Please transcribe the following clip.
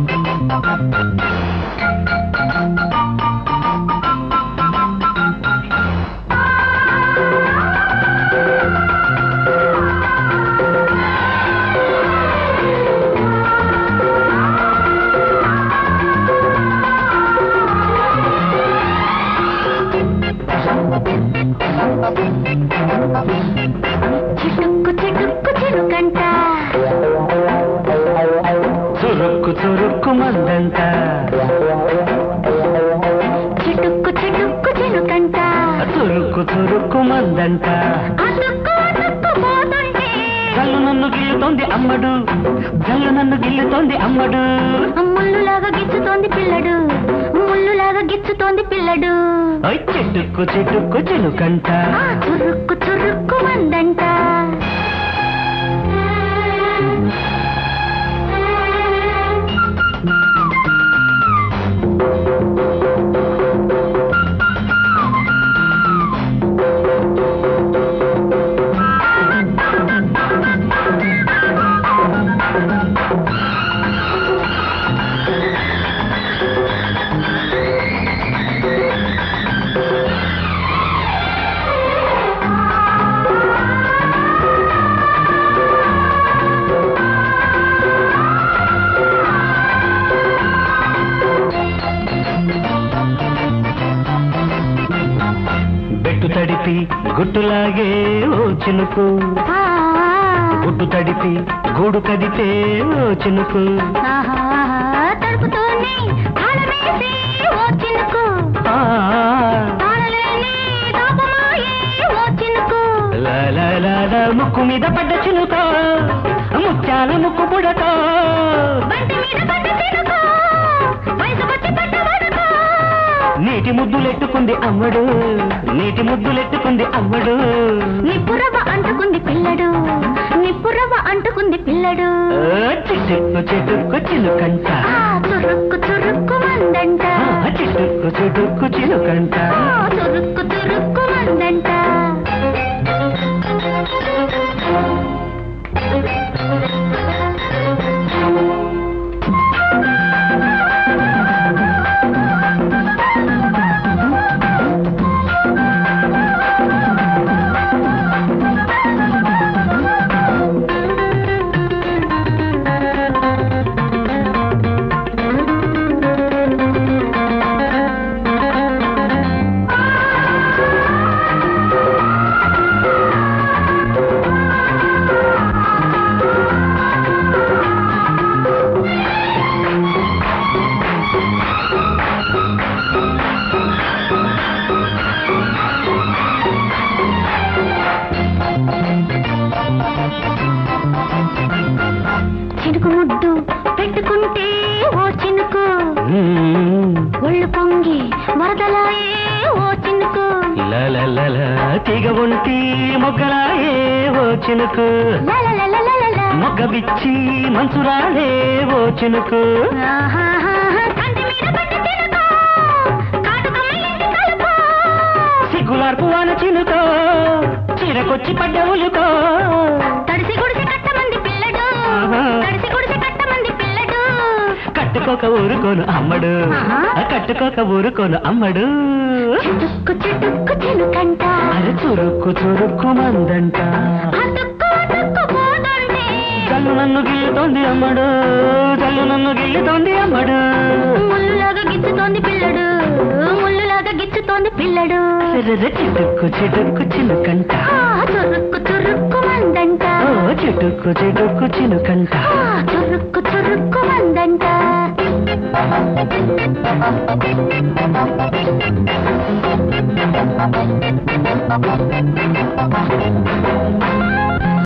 చిటుక్కు చిటుక్కు చిరుకంట చురుక్కు చురుక్కు మందంట చిటుక్కు చిటుక్కు చిరుకంట చురుక్కు చురుక్కు మందంట అతుక్కు అతుక్కు పోతుంటే జల్లు నన్ను గిల్లుతోంది అమ్మడు జల్లు నన్ను గిల్లుతోంది అమ్మడు ముళ్ళులాగా గిచ్చుతోంది పిల్లడు ముళ్ళులాగా గిచ్చుతోంది పిల్లడు ఐ చెట్టుక్కు చెట్టుక్కు చిలుకంట ఆ చురుక్కు చురుక్కు మందంట బెట్టు తడిపి గుట్టులాగే ఓ చినుకు ఆ, గుట్టు తడిపి గూడు కదితే ఓ చినుకు ఆహా, తడుపుతూనే తాళమేసి ఓ చినుకు ఆ, తాళలేని తాపమాయే ఓ చినుకు లా లా లా లా, ముక్కు మీద పడ్డ చినుక ముత్యాల ముక్కు పుడక బంటి మీద పడ్డ చినుకు వయసుకొచ్చి పడ్డ వడక నీటి ముద్దులెట్టుకుంది అమ్మడు నీటి ముద్దులెట్టుకుంది అమ్మడు నిప్పురవ్వ అంటుకుంది పిల్లడు నిప్పురవ్వ అంటుకుంది పిల్లడు ఆ, చిటుక్కు చిటుక్కు చిలుకంట ఆ చురుక్కు చురుక్కు మందంట ఆ, చిటుక్కు చిటుక్కు చిలుకంట ఆ చురుక్కు చురుక్కు మందంట చినుకు ముద్దు పెట్టుకుంటే ఓ చినుకు మ్మ్. ఒళ్ళు పొంగి వరదలాయే ఓ చినుకు లలలల, తీగ ఒంటి మొగ్గలాయే ఓ చినుకు లలలలలలల. మొగ్గ బిచ్చి మంచురాలే ఓ చినుకు ఆహాహాహా, కంటి మీద పడ్డ చినుకు, కాటుకమ్మ ఇంటి కలుపు. సిగ్గులార్పు వాన చినుకో చీరకొచ్చి పడ్డ ఉలుకో తడిసి గుడిసి కట్టమంది పిల్లడు ఆహా. తడిసి గుడిసి కట్టమంది పిల్లడు కట్టుకోక ఊరుకోను అమ్మడు ఆహా. కట్టుకోక ఊరుకోను అమ్మడు చిటుక్కు చిటుక్కు చినుకంట అది చురుక్కు చురుక్కు మందంట అతుక్కు అతుక్కు పోతుంటే జల్లు నన్ను గిల్లుతోంది అమ్మడు జల్లు నన్ను గిల్లుతోంది అమ్మడు ముళ్ళులాగా గిచ్చుతోంది పిల్లడు ముళ్ళులాగా గిచ్చుతోంది పిల్లడు సిర్రె చిటుక్కు చిటుక్కు చినుకంట ఆ చురుక్కు చురుక్కు మందంట ఓ చిటుక్కు చిటుక్కు చినుకంట ఆ చురుక్కు చురుక్కు మందంట ఆ